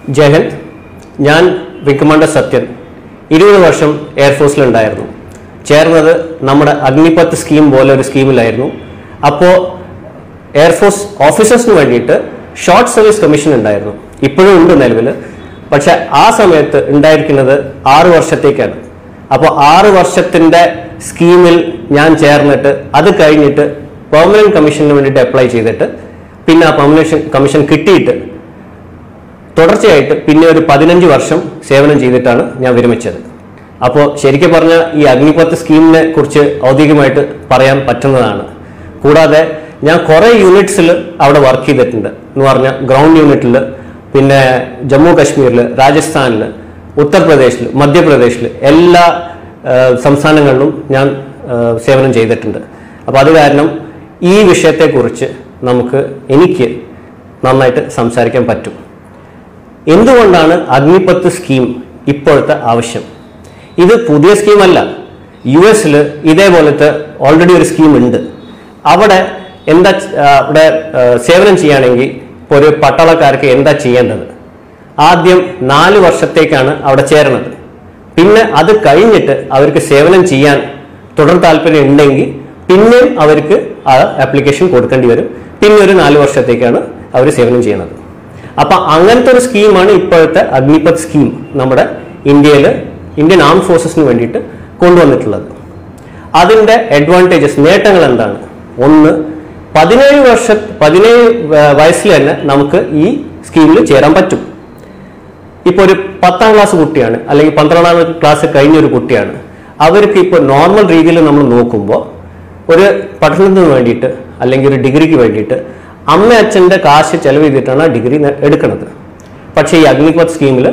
ജയൻ ഞാൻ വിക്രമണ്ഡ സത്യൻ ഇരുപത് വർഷം എയർഫോഴ്സിലുണ്ടായിരുന്നു ചേർന്നത് നമ്മുടെ അഗ്നിപത്ത് സ്കീം പോലെ ഒരു സ്കീമിലായിരുന്നു അപ്പോൾ എയർഫോഴ്സ് ഓഫീസേഴ്സിന് വേണ്ടിയിട്ട് ഷോർട്ട് സർവീസ് കമ്മീഷൻ ഉണ്ടായിരുന്നു ഇപ്പോഴും ഉണ്ട് നിലവിൽ പക്ഷെ ആ സമയത്ത് ഉണ്ടായിരിക്കുന്നത് ആറ് വർഷത്തേക്കാണ് അപ്പോൾ ആറ് വർഷത്തിൻ്റെ സ്കീമിൽ ഞാൻ ചേർന്നിട്ട് അത് കഴിഞ്ഞിട്ട് പെർമനന്റ് കമ്മീഷന് വേണ്ടിയിട്ട് അപ്ലൈ ചെയ്തിട്ട് പിന്നെ ആ പെർമനന്റ് കമ്മീഷൻ കിട്ടിയിട്ട് തുടർച്ചയായിട്ട് പിന്നെ ഒരു പതിനഞ്ച് വർഷം സേവനം ചെയ്തിട്ടാണ് ഞാൻ വിരമിച്ചത് അപ്പോൾ ശരിക്കും പറഞ്ഞാൽ ഈ അഗ്നിപത്ത് സ്കീമിനെ കുറിച്ച് ഔദ്യോഗികമായിട്ട് പറയാൻ പറ്റുന്നതാണ് കൂടാതെ ഞാൻ കുറേ യൂണിറ്റ്സിൽ അവിടെ വർക്ക് ചെയ്തിട്ടുണ്ട് എന്ന് പറഞ്ഞാൽ ഗ്രൗണ്ട് യൂണിറ്റിൽ പിന്നെ ജമ്മു കാശ്മീരിൽ രാജസ്ഥാനിൽ ഉത്തർപ്രദേശിൽ മധ്യപ്രദേശിൽ എല്ലാ ആ, സംസ്ഥാനങ്ങളിലും ഞാൻ ആ, സേവനം ചെയ്തിട്ടുണ്ട് അപ്പോൾ അത് കാരണം ഈ വിഷയത്തെക്കുറിച്ച് നമുക്ക് എനിക്ക് നന്നായിട്ട് സംസാരിക്കാൻ പറ്റും എന്തുകൊണ്ടാണ് അഗ്നിപത്ത് സ്കീം ഇപ്പോഴത്തെ ആവശ്യം ഇത് പുതിയ സ്കീമല്ല യു എസിൽ ഇതേപോലത്തെ ഓൾറെഡി ഒരു സ്കീം ഉണ്ട് അവിടെ എന്താ ച- ആ, അവിടെ ആ, സേവനം ചെയ്യുകയാണെങ്കിൽ ഇപ്പോൾ ഒരു പട്ടാളക്കാർക്ക് എന്താ ചെയ്യേണ്ടത് ആദ്യം നാല് വർഷത്തേക്കാണ് അവിടെ ചേരണത് പിന്നെ അത് കഴിഞ്ഞിട്ട് അവർക്ക് സേവനം ചെയ്യാൻ തുടർ താല്പര്യം ഉണ്ടെങ്കിൽ പിന്നെയും അവർക്ക് ആ ആപ്ലിക്കേഷൻ കൊടുക്കേണ്ടി വരും പിന്നെ ഒരു നാല് വർഷത്തേക്കാണ് അവർ സേവനം ചെയ്യുന്നത് അപ്പൊ അങ്ങനത്തെ ഒരു സ്കീമാണ് ഇപ്പോഴത്തെ അഗ്നിപത് സ്കീം നമ്മുടെ ഇന്ത്യയിൽ ഇന്ത്യൻ ആം ഫോഴ്സസിന് വേണ്ടിയിട്ട് കൊണ്ടുവന്നിട്ടുള്ളത് അതിന്റെ അഡ്വാൻറ്റേജസ് നേട്ടങ്ങൾ എന്താണ് ഒന്ന് പതിനേഴ് വർഷ പതിനേഴ് വ- വയസ്സിൽ തന്നെ നമുക്ക് ഈ സ്കീമിൽ ചേരാൻ പറ്റും ഇപ്പോൾ ഒരു പത്താം ക്ലാസ് കുട്ടിയാണ് അല്ലെങ്കിൽ പന്ത്രണ്ടാം ക്ലാസ് കഴിഞ്ഞ ഒരു കുട്ടിയാണ് അവർക്ക് ഇപ്പോൾ നോർമൽ രീതിയിൽ നമ്മൾ നോക്കുമ്പോൾ ഒരു പഠനത്തിന് വേണ്ടിയിട്ട് അല്ലെങ്കിൽ ഒരു ഡിഗ്രിക്ക് വേണ്ടിയിട്ട് അമ്മ അച്ഛൻ്റെ കാശ് ചെലവ് ചെയ്തിട്ടാണ് ആ ഡിഗ്രി നെ- എടുക്കുന്നത് പക്ഷേ ഈ അഗ്നിപത് സ്കീമിൽ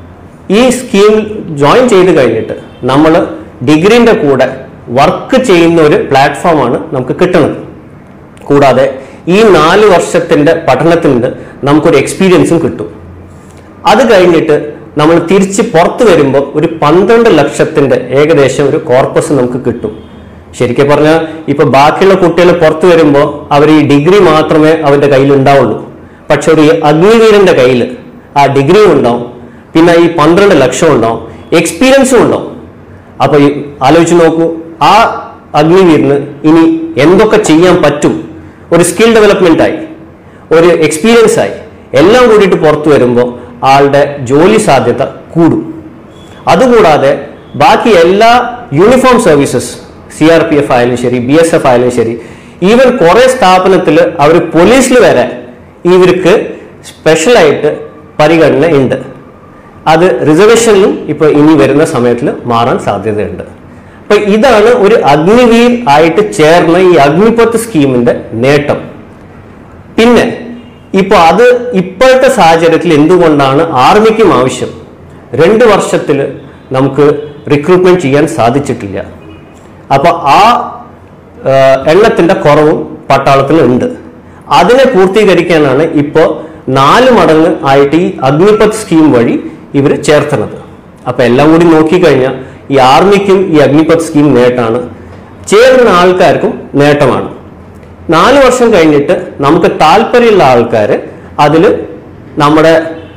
ഈ സ്കീം ജോയിൻ ചെയ്ത് കഴിഞ്ഞിട്ട് നമ്മൾ ഡിഗ്രീൻ്റെ കൂടെ വർക്ക് ചെയ്യുന്ന ഒരു പ്ലാറ്റ്ഫോമാണ് നമുക്ക് കിട്ടുന്നത് കൂടാതെ ഈ നാല് വർഷത്തിൻ്റെ പഠനത്തിൻ്റെ നമുക്കൊരു എക്സ്പീരിയൻസും കിട്ടും അത് കഴിഞ്ഞിട്ട് നമ്മൾ തിരിച്ച് പുറത്ത് വരുമ്പോൾ ഒരു പന്ത്രണ്ട് ലക്ഷത്തിന്റെ ഏകദേശം ഒരു കോർപ്പസ് നമുക്ക് കിട്ടും ശരിക്കും പറഞ്ഞാൽ ഇപ്പൊ ബാക്കിയുള്ള കുട്ടികൾ പുറത്ത് വരുമ്പോൾ അവർ ഈ ഡിഗ്രി മാത്രമേ അവരുടെ കയ്യിൽ ഉണ്ടാവുള്ളൂ പക്ഷെ ഒരു അഗ്നിവീരന്റെ കയ്യിൽ ആ ഡിഗ്രിയും ഉണ്ടാവും പിന്നെ ഈ പന്ത്രണ്ട് ലക്ഷം ഉണ്ടാവും എക്സ്പീരിയൻസും ഉണ്ടാവും അപ്പൊ ഈ ആലോചിച്ച് നോക്കൂ ആ അഗ്നിവീരന് ഇനി എന്തൊക്കെ ചെയ്യാൻ പറ്റും ഒരു സ്കിൽ ഡെവലപ്മെന്റ് ആയി ഒരു എക്സ്പീരിയൻസ് ആയി എല്ലാം കൂടിയിട്ട് പുറത്തു വരുമ്പോൾ ആളുടെ ജോലി സാധ്യത കൂടും അതുകൂടാതെ ബാക്കി എല്ലാ uniform services C R P F ആയാലും ശരി ബി എസ് എഫ് ആയാലും ശരി ഈവൻ കുറെ സ്ഥാപനത്തിൽ അവർ പോലീസിൽ വരെ ഇവർക്ക് സ്പെഷ്യലായിട്ട് പരിഗണന ഉണ്ട് അത് റിസർവേഷനിലും ഇപ്പൊ ഇനി വരുന്ന സമയത്തിൽ മാറാൻ സാധ്യതയുണ്ട് അപ്പൊ ഇതാണ് ഒരു അഗ്നിവീർ ആയിട്ട് ചേർന്ന ഈ അഗ്നിപത്ത് സ്കീമിന്റെ നേട്ടം പിന്നെ ഇപ്പൊ അത് ഇപ്പോഴത്തെ സാഹചര്യത്തിൽ എന്തുകൊണ്ടാണ് ആർമിക്കും ആവശ്യം രണ്ട് വർഷത്തിൽ നമുക്ക് റിക്രൂട്ട്മെന്റ് ചെയ്യാൻ സാധിച്ചിട്ടില്ല അപ്പൊ ആ ആ, എണ്ണത്തിന്റെ കുറവും പട്ടാളത്തിൽ ഉണ്ട് അതിനെ പൂർത്തീകരിക്കാനാണ് ഇപ്പോൾ നാല് മടങ്ങ് ആയിട്ട് ഈ അഗ്നിപത് സ്കീം വഴി ഇവർ ചേർത്തുന്നത് അപ്പൊ എല്ലാം കൂടി നോക്കിക്കഴിഞ്ഞാൽ ഈ ആർമിക്കും ഈ അഗ്നിപത് സ്കീം നേട്ടമാണ് ചേരുന്ന ആൾക്കാർക്കും നേട്ടമാണ് നാല് വർഷം കഴിഞ്ഞിട്ട് നമുക്ക് താല്പര്യമുള്ള ആൾക്കാർ അതിൽ നമ്മുടെ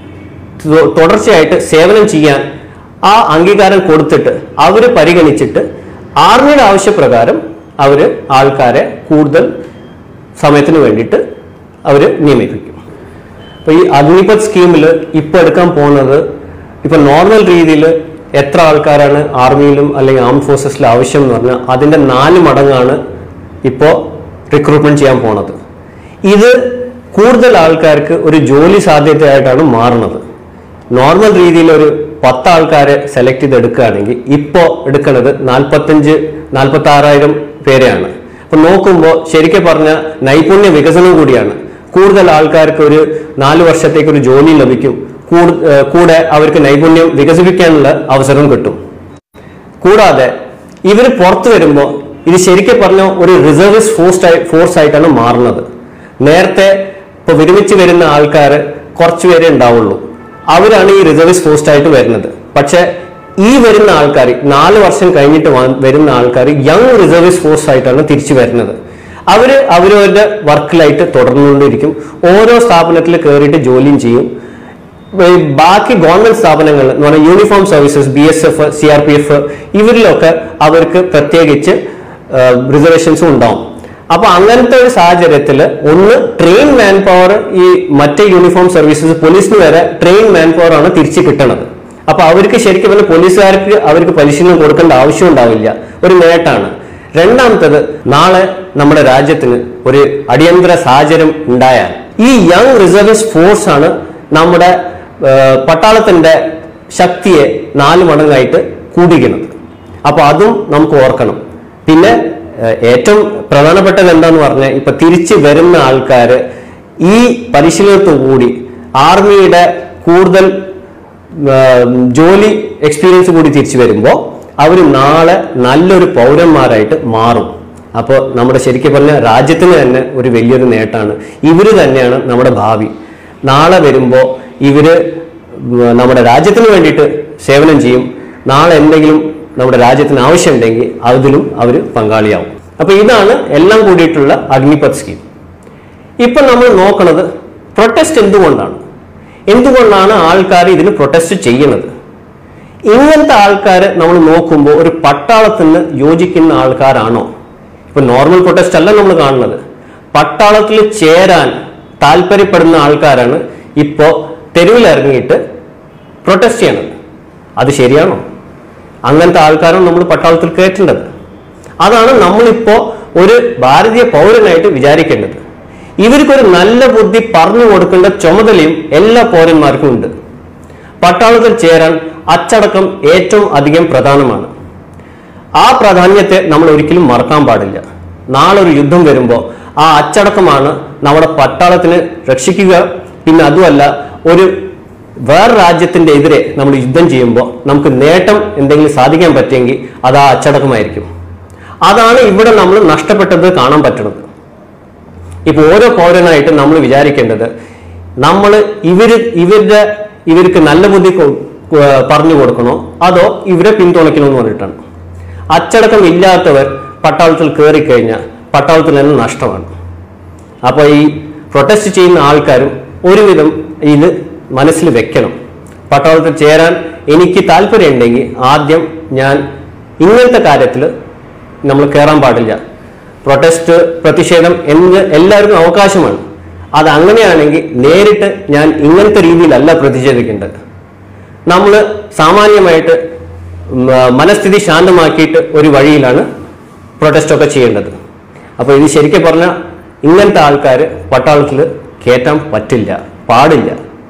തു- തുടർച്ചയായിട്ട് സേവനം ചെയ്യാൻ ആ അംഗീകാരം കൊടുത്തിട്ട് അവർ പരിഗണിച്ചിട്ട് ആർമിയുടെ ആവശ്യപ്രകാരം അവർ ആൾക്കാരെ കൂടുതൽ സമയത്തിന് വേണ്ടിയിട്ട് അവർ നിയമിപ്പിക്കും അപ്പോൾ ഈ അഗ്നിപത് സ്കീമിൽ ഇപ്പോൾ എടുക്കാൻ പോകുന്നത് ഇപ്പൊ നോർമൽ രീതിയിൽ എത്ര ആൾക്കാരാണ് ആർമിയിലും അല്ലെങ്കിൽ ആം ഫോഴ്സസിലും ആവശ്യം എന്ന് പറഞ്ഞാൽ അതിന്റെ നാല് മടങ്ങാണ് ഇപ്പോൾ റിക്രൂട്ട്മെന്റ് ചെയ്യാൻ പോണത് ഇത് കൂടുതൽ ആൾക്കാർക്ക് ഒരു ജോലി സാധ്യതയായിട്ടാണ് മാറുന്നത് നോർമൽ രീതിയിൽ ഒരു പത്ത് ആൾക്കാരെ സെലക്ട് ചെയ്ത് എടുക്കുകയാണെങ്കിൽ ഇപ്പോൾ എടുക്കുന്നത് നാൽപ്പത്തഞ്ച് നാൽപ്പത്തി ആറായിരം പേരെയാണ് അപ്പൊ നോക്കുമ്പോൾ ശരിക്കും പറഞ്ഞ നൈപുണ്യ വികസനം കൂടിയാണ് കൂടുതൽ ആൾക്കാർക്ക് ഒരു നാല് വർഷത്തേക്ക് ഒരു ജോലി ലഭിക്കും കൂടു- ഏഹ് കൂടെ അവർക്ക് നൈപുണ്യം വികസിപ്പിക്കാനുള്ള അവസരം കിട്ടും കൂടാതെ ഇവർ പുറത്തു വരുമ്പോൾ ഇത് ശരിക്കും പറഞ്ഞ ഒരു റിസർവിസ്റ്റ് ഫോഴ്സ് ആയി ഫോഴ്സ് ആയിട്ടാണ് മാറുന്നത് നേരത്തെ ഇപ്പൊ വിരമിച്ച് വരുന്ന ആൾക്കാർ കുറച്ച് പേരെ ഉണ്ടാവുള്ളൂ അവരാണ് ഈ റിസർവിസ്റ്റ് പോസ്റ്റ് ആയിട്ട് വരുന്നത് പക്ഷെ ഈ വരുന്ന ആൾക്കാർ നാല് വർഷം കഴിഞ്ഞിട്ട് വ- വരുന്ന ആൾക്കാർ യങ് റിസർവിസ്റ്റ് ഫോഴ്സ് ആയിട്ടാണ് തിരിച്ചു വരുന്നത് അവര് അവരവരുടെ വർക്കിലായിട്ട് തുടർന്നുകൊണ്ടിരിക്കും ഓരോ സ്ഥാപനത്തിൽ കയറിയിട്ട് ജോലിയും ചെയ്യും ഈ ബാക്കി ഗവൺമെന്റ് സ്ഥാപനങ്ങൾ എന്ന് പറഞ്ഞാൽ uniform services B S F C R P F ഇവരിലൊക്കെ അവർക്ക് പ്രത്യേകിച്ച് റിസർവേഷൻസും ഉണ്ടാവും അപ്പൊ അങ്ങനത്തെ ഒരു സാഹചര്യത്തിൽ ഒന്ന് ട്രെയിൻ മാൻ പവർ ഈ മറ്റേ യൂണിഫോം സർവീസസ് പോലീസിന് വരെ ട്രെയിൻ മാൻ പവർ ആണ് തിരിച്ചു കിട്ടണത് അപ്പൊ അവർക്ക് ശരിക്കും പറഞ്ഞാൽ പോലീസുകാർക്ക് അവർക്ക് പരിശീലനം കൊടുക്കേണ്ട ആവശ്യം ഉണ്ടാവില്ല ഒരു നേട്ടാണ് രണ്ടാമത്തത് നാളെ നമ്മുടെ രാജ്യത്തിന് ഒരു അടിയന്തര സാഹചര്യം ഉണ്ടായാൽ ഈ യങ് റിസർവിസ്റ്റ് ഫോഴ്സ് ആണ് നമ്മുടെ ഏഹ്, പട്ടാളത്തിന്റെ ശക്തിയെ നാല് മടങ്ങായിട്ട് കൂടിക്കുന്നത് അപ്പൊ അതും നമുക്ക് ഓർക്കണം പിന്നെ ഏഹ്, ഏറ്റവും പ്രധാനപ്പെട്ടത് എന്താന്ന് പറഞ്ഞാൽ ഇപ്പൊ തിരിച്ചു വരുന്ന ആൾക്കാർ ഈ പരിശീലനത്തോടു കൂടി ആർമിയുടെ കൂടുതൽ ഏഹ്, ജോലി എക്സ്പീരിയൻസ് കൂടി തിരിച്ചു വരുമ്പോൾ അവർ നാളെ നല്ലൊരു പൗരന്മാരായിട്ട് മാറും അപ്പോൾ നമ്മുടെ ശരിക്കും പറഞ്ഞ രാജ്യത്തിന് തന്നെ ഒരു വലിയൊരു നേട്ടമാണ് ഇവർ തന്നെയാണ് നമ്മുടെ ഭാവി നാളെ വരുമ്പോൾ ഇവര് നമ്മുടെ രാജ്യത്തിന് വേണ്ടിയിട്ട് സേവനം ചെയ്യും നാളെ എന്തെങ്കിലും നമ്മുടെ രാജ്യത്തിന് ആവശ്യമുണ്ടെങ്കിൽ അതിലും അവർ പങ്കാളിയാവും അപ്പൊ ഇതാണ് എല്ലാം കൂടിയിട്ടുള്ള അഗ്നിപത് സ്കീം ഇപ്പൊ നമ്മൾ നോക്കുന്നത് പ്രൊട്ടസ്റ്റ് എന്തുകൊണ്ടാണ് എന്തുകൊണ്ടാണ് ആൾക്കാർ ഇതിന് പ്രൊട്ടസ്റ്റ് ചെയ്യുന്നത് ഇങ്ങനത്തെ ആൾക്കാർ നമ്മൾ നോക്കുമ്പോൾ ഒരു പട്ടാളത്തിന് യോജിക്കുന്ന ആൾക്കാരാണോ ഇപ്പൊ നോർമൽ പ്രൊട്ടസ്റ്റ് അല്ല നമ്മൾ കാണുന്നത് പട്ടാളത്തിൽ ചേരാൻ താല്പര്യപ്പെടുന്ന ആൾക്കാരാണ് ഇപ്പോ തെരുവിലിറങ്ങിയിട്ട് പ്രൊട്ടസ്റ്റ് ചെയ്യണത് അത് ശരിയാണോ അങ്ങനത്തെ ആൾക്കാരാണ് നമ്മൾ പട്ടാളത്തിൽ കയറ്റേണ്ടത് അതാണ് നമ്മളിപ്പോ ഒരു ഭാരതീയ പൗരനായിട്ട് വിചാരിക്കേണ്ടത് ഇവർക്കൊരു നല്ല ബുദ്ധി പറഞ്ഞു കൊടുക്കേണ്ട ചുമതലയും എല്ലാ പൗരന്മാർക്കും ഉണ്ട് പട്ടാളത്തിൽ ചേരാൻ അച്ചടക്കം ഏറ്റവും അധികം പ്രധാനമാണ് ആ പ്രാധാന്യത്തെ നമ്മൾ ഒരിക്കലും മറക്കാൻ പാടില്ല നാളെ ഒരു യുദ്ധം വരുമ്പോൾ ആ അച്ചടക്കമാണ് നമ്മുടെ പട്ടാളത്തിന് രക്ഷിക്കുക പിന്നെ അതുമല്ല ഒരു വേറെ രാജ്യത്തിന്റെ എതിരെ നമ്മൾ യുദ്ധം ചെയ്യുമ്പോൾ നമുക്ക് നേട്ടം എന്തെങ്കിലും സാധിക്കാൻ പറ്റിയെങ്കിൽ അത് ആ അച്ചടക്കമായിരിക്കും അതാണ് ഇവിടെ നമ്മൾ നഷ്ടപ്പെട്ടത് കാണാൻ പറ്റുന്നത് ഇപ്പൊ ഓരോ പൗരനായിട്ട് നമ്മൾ വിചാരിക്കേണ്ടത് നമ്മൾ ഇവര് ഇവരുടെ ഇവർക്ക് നല്ല ബുദ്ധി കൊ- കൊ- പറഞ്ഞു കൊടുക്കണോ അതോ ഇവരെ പിന്തുണയ്ക്കണോ എന്ന് പറഞ്ഞിട്ടാണ് അച്ചടക്കം ഇല്ലാത്തവർ പട്ടാളത്തിൽ കയറി കഴിഞ്ഞാൽ പട്ടാളത്തിൽ തന്നെ നഷ്ടമാണ് അപ്പോൾ ഈ പ്രൊട്ടസ്റ്റ് ചെയ്യുന്ന ആൾക്കാരും ഒരുവിധം ഇത് മനസ്സിൽ വെക്കണം പട്ടാളത്തിൽ ചേരാൻ എനിക്ക് താല്പര്യമുണ്ടെങ്കിൽ ആദ്യം ഞാൻ ഇങ്ങനത്തെ കാര്യത്തിൽ നമ്മൾ കയറാൻ പാടില്ല പ്രൊട്ടസ്റ്റ് പ്രതിഷേധം എന്ന് എല്ലാവർക്കും അവകാശമാണ് അത് അങ്ങനെയാണെങ്കിൽ നേരിട്ട് ഞാൻ ഇങ്ങനത്തെ രീതിയിലല്ല പ്രതിഷേധിക്കേണ്ടത് നമ്മൾ സാമാന്യമായിട്ട് ഉം, ആ, മനസ്ഥിതി ശാന്തമാക്കിയിട്ട് ഒരു വഴിയിലാണ് പ്രൊട്ടസ്റ്റ് ഒക്കെ ചെയ്യേണ്ടത് അപ്പോൾ ഇത് ശരിക്കും പറഞ്ഞാൽ ഇങ്ങനത്തെ ആൾക്കാർ പട്ടാളത്തിൽ കയറ്റാൻ പറ്റില്ല പാടില്ല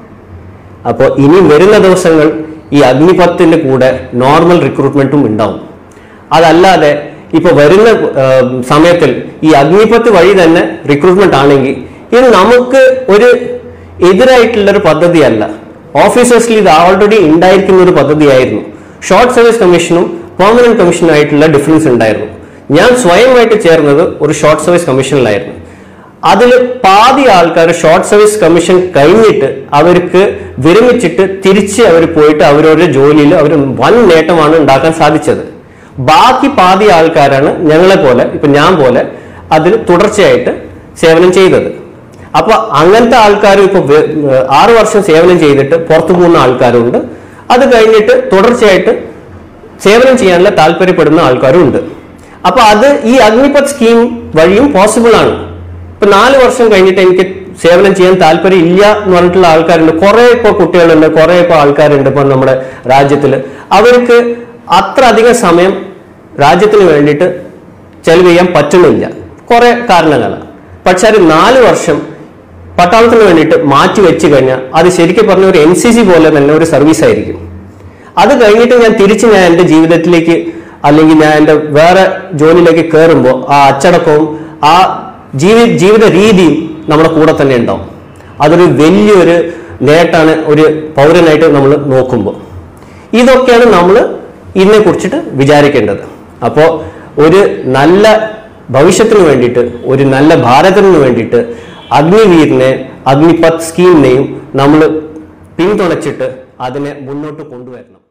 അപ്പോൾ ഇനി വരുന്ന ദിവസങ്ങൾ ഈ അഗ്നിപത്തിന്റെ കൂടെ നോർമൽ റിക്രൂട്ട്മെന്റും ഉണ്ടാവും അതല്ലാതെ ഇപ്പൊ വരുന്ന ആ, സമയത്തിൽ ഈ അഗ്നിപത്ത് വഴി തന്നെ റിക്രൂട്ട്മെന്റ് ആണെങ്കിൽ ഇത് നമുക്ക് ഒരു എതിരായിട്ടുള്ള ഒരു പദ്ധതിയല്ല ഓഫീസേഴ്സിൽ ഇത് ഓൾറെഡി ഉണ്ടായിരിക്കുന്ന ഒരു പദ്ധതിയായിരുന്നു ഷോർട്ട് സർവീസ് കമ്മീഷനും പെർമനന്റ് കമ്മീഷനും ആയിട്ടുള്ള ഡിഫറൻസ് ഉണ്ടായിരുന്നു ഞാൻ സ്വയമായിട്ട് ചേർന്നത് ഒരു ഷോർട്ട് സർവീസ് കമ്മീഷനിലായിരുന്നു അതിൽ പാതി ആൾക്കാർ ഷോർട്ട് സർവീസ് കമ്മീഷൻ കഴിഞ്ഞിട്ട് അവർക്ക് വിരമിച്ചിട്ട് തിരിച്ച് അവർ പോയിട്ട് അവരവരുടെ ജോലിയിൽ അവർ വൻ നേട്ടമാണ് ഉണ്ടാക്കാൻ സാധിച്ചത് ബാക്കി പാതി ആൾക്കാരാണ് ഞങ്ങളെ പോലെ ഇപ്പൊ ഞാൻ പോലെ അതിൽ തുടർച്ചയായിട്ട് സേവനം ചെയ്തത് അപ്പൊ അങ്ങനത്തെ ആൾക്കാർ ഇപ്പൊ വെ- ഏഹ് ആറ് വർഷം സേവനം ചെയ്തിട്ട് പുറത്തു പോകുന്ന ആൾക്കാരുണ്ട് അത് കഴിഞ്ഞിട്ട് തുടർച്ചയായിട്ട് സേവനം ചെയ്യാനുള്ള താല്പര്യപ്പെടുന്ന ആൾക്കാരും ഉണ്ട് അപ്പൊ അത് ഈ അഗ്നിപത് സ്കീം വഴിയും പോസിബിൾ ആണ് ഇപ്പൊ നാല് വർഷം കഴിഞ്ഞിട്ട് എനിക്ക് സേവനം ചെയ്യാൻ താല്പര്യം ഇല്ല എന്ന് പറഞ്ഞിട്ടുള്ള ആൾക്കാരുണ്ട് കുറെ ഇപ്പൊ കുട്ടികളുണ്ട് കുറെ ഇപ്പൊ ആൾക്കാരുണ്ട് ഇപ്പൊ നമ്മുടെ രാജ്യത്തിൽ അവർക്ക് അത്ര അധികം സമയം രാജ്യത്തിന് വേണ്ടിയിട്ട് ചെലവ് ചെയ്യാൻ പറ്റുന്നില്ല കുറെ കാരണങ്ങളാണ് പക്ഷെ ഒരു നാല് വർഷം പട്ടാളത്തിന് വേണ്ടിയിട്ട് മാറ്റി വെച്ച് കഴിഞ്ഞാൽ അത് ശരിക്കും പറഞ്ഞ ഒരു എൻ സി സി പോലെ തന്നെ ഒരു സർവീസ് ആയിരിക്കും അത് കഴിഞ്ഞിട്ട് ഞാൻ തിരിച്ച് ഞാൻ എൻ്റെ ജീവിതത്തിലേക്ക് അല്ലെങ്കിൽ ഞാൻ എൻ്റെ വേറെ ജോലിയിലേക്ക് കയറുമ്പോൾ ആ അച്ചടക്കവും ആ ജീവി ജീവിത രീതിയും നമ്മുടെ കൂടെ തന്നെ ഉണ്ടാവും അതൊരു വലിയൊരു നേട്ടാണ് ഒരു പൗരനായിട്ട് നമ്മൾ നോക്കുമ്പോൾ ഇതൊക്കെയാണ് നമ്മൾ ഇതിനെ കുറിച്ചിട്ട് വിചാരിക്കേണ്ടത് അപ്പോൾ ഒരു നല്ല ഭവിഷ്യത്തിന് വേണ്ടിയിട്ട് ഒരു നല്ല ഭാരതത്തിന് വേണ്ടിയിട്ട് അഗ്നിവീറിനെ അഗ്നിപത് സ്കീമിനെയും നമ്മൾ പിന്തുണച്ചിട്ട് അതിനെ മുന്നോട്ട് കൊണ്ടുവരണം